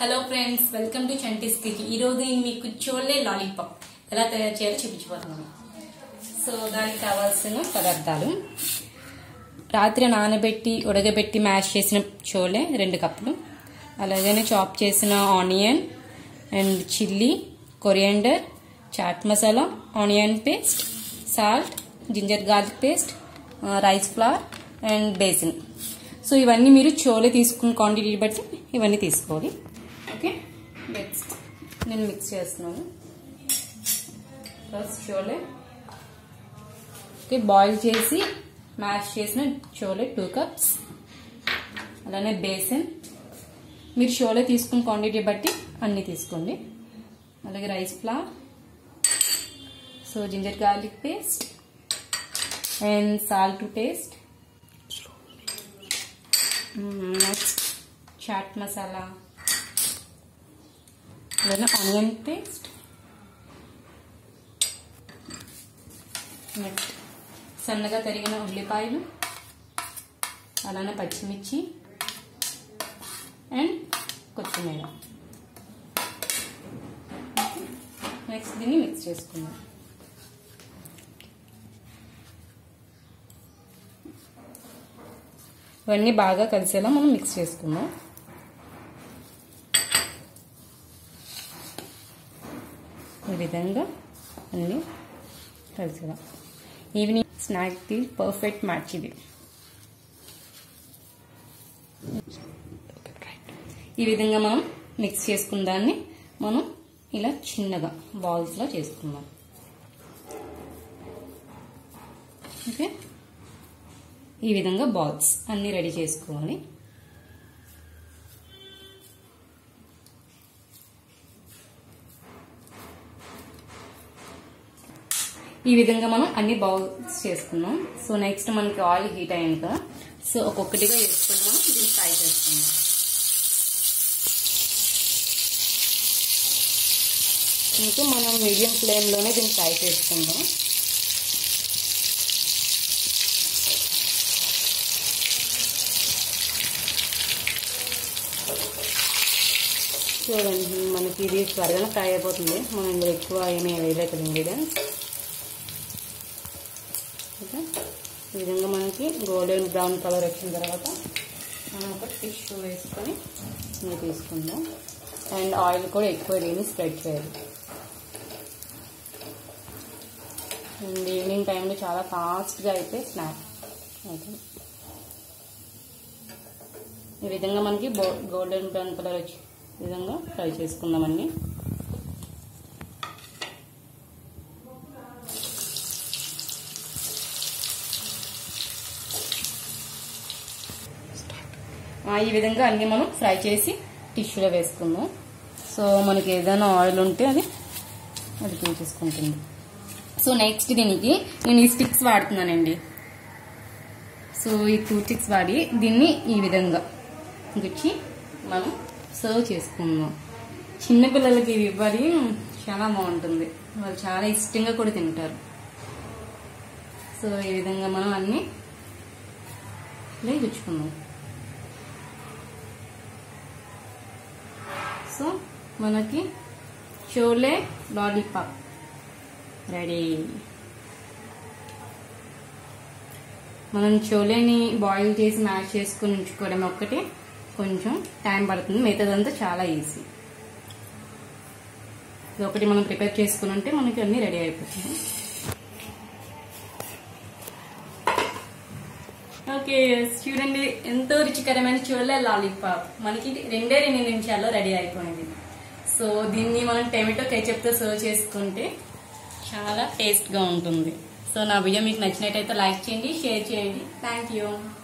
hello friends welcome to Chanti's kitchen ఈ రోజు నేను మీకు చోలే లాలీపాప్ ఎలా తయారు చేయాలో చూపించబోతున్నాను సో దానికి కావాల్సిన పదార్థాలు రాత్రి నానబెట్టి ఉడకబెట్టి మ్యాష్ చేసిన చోలే రెండు కప్పులు అలాగనే చాప్ చేసిన onion and chilli coriander chaat masala onion paste salt ginger garlic paste rice flour and besan so ఇవన్నీ మీరు చోలే తీసుకున్న క్వాంటిటీ బట్టి ఇవన్నీ తీసుకోవాలి ఓకే నెక్స్ట్ నేను మిక్స్ చేస్తున్నాను ఫస్ట్ చోలే ఓకే బాయిల్ చేసి మ్యాష్ చేసిన చోలే టూ కప్స్ అలానే బేసిన్ మీరు షోలే తీసుకున్న క్వాంటిటీ బట్టి అన్నీ తీసుకోండి అలాగే rice flour so ginger garlic paste and salt to taste next chaat masala అలానే ఆనియన్ పేస్ట్ నెక్స్ట్ సన్నగా తరిగిన ఉల్లిపాయలు అలానే పచ్చిమిర్చి అండ్ కొత్తిమీర నెక్స్ట్ దీన్ని మిక్స్ చేసుకుందాం ఇవన్నీ బాగా కలిసేలా మనం మిక్స్ చేసుకుందాం ఈ విధంగా అన్నీ కలిసేలా ఈవినింగ్ స్నాక్కి పర్ఫెక్ట్ మ్యాచ్ ఇది ఈ విధంగా మనం మిక్స్ చేసుకున్న దాన్ని మనం ఇలా చిన్నగా బాల్స్లో చేసుకుందాం ఓకే ఈ విధంగా బాల్స్ అన్ని రెడీ చేసుకోవాలి ఈ విధంగా మనం అన్ని బౌల్స్ చేసుకున్నాం సో నెక్స్ట్ మనకి ఆయిల్ హీట్ అయ్యాక కదా సో ఒక్కొక్కటిగా వేసుకుని మనం దీన్ని ఫ్రై చేసుకుందాం ఇంకా మనం మీడియం ఫ్లేమ్లోనే దీన్ని ఫ్రై చేసుకుందాం చూడండి మనకి ఇది త్వరగానే ఫ్రై అయిపోతుంది మనం ఇందులో ఎక్కువ ఏమీ వేయలేదు కదా ఇంగ్రీడియంట్స్ ఓకే ఈ విధంగా మనకి గోల్డెన్ బ్రౌన్ కలర్ వచ్చిన తర్వాత మనం ఒక టిష్యూ వేసుకొని ఇంకా తీసుకుందాం అండ్ ఆయిల్ కూడా ఎక్కువ దీన్ని స్ప్రెడ్ చేయాలి అండ్ ఈవినింగ్ టైంలో చాలా ఫాస్ట్గా అయితే స్నాక్ అవుతుంది ఈ విధంగా మనకి గోల్డెన్ బ్రౌన్ కలర్ వచ్చి ఈ విధంగా ఫ్రై చేసుకుందామండి ఈ విధంగా అన్ని మనం ఫ్రై చేసి టిష్యూలో వేసుకుందాం సో మనకి ఏదైనా ఆయిల్ ఉంటే అది అది తీసేసుకుంటుంది సో నెక్స్ట్ దీనికి నేను ఈ స్టిక్స్ వాడుతున్నానండి సో ఈ టూ స్టిక్స్ వాడి దీన్ని ఈ విధంగా గుచ్చి మనం సర్వ్ చేసుకుందాం చిన్నపిల్లలకి ఇది ఇవ్వాలి చాలా బాగుంటుంది వాళ్ళు చాలా ఇష్టంగా కూడా తింటారు సో ఈ విధంగా మనం అన్ని ఇలా గుచ్చుకుందాం సో మనకి చోలే లాలీపాప్ రెడీ మనం చోలేని బాయిల్ చేసి మ్యాష్ చేసుకుని ఉంచుకోవడం ఒక్కటి కొంచెం టైం పడుతుంది మిగతాదంతా చాలా ఈజీ ఇది ఒకటి మనం ప్రిపేర్ చేసుకుని ఉంటే మనకి అన్ని రెడీ అయిపోతుంది ఓకే చూడండి ఎంతో రుచికరమైన చూడలే లాలీపాప్ మనకి రెండే రెండు నిమిషాల్లో రెడీ అయిపోయింది సో దీన్ని మనం టమాటో కెచప్తో సర్వ్ చేసుకుంటే చాలా టేస్ట్గా ఉంటుంది సో నా వీడియో మీకు నచ్చినట్టయితే లైక్ చేయండి షేర్ చేయండి థ్యాంక్ యూ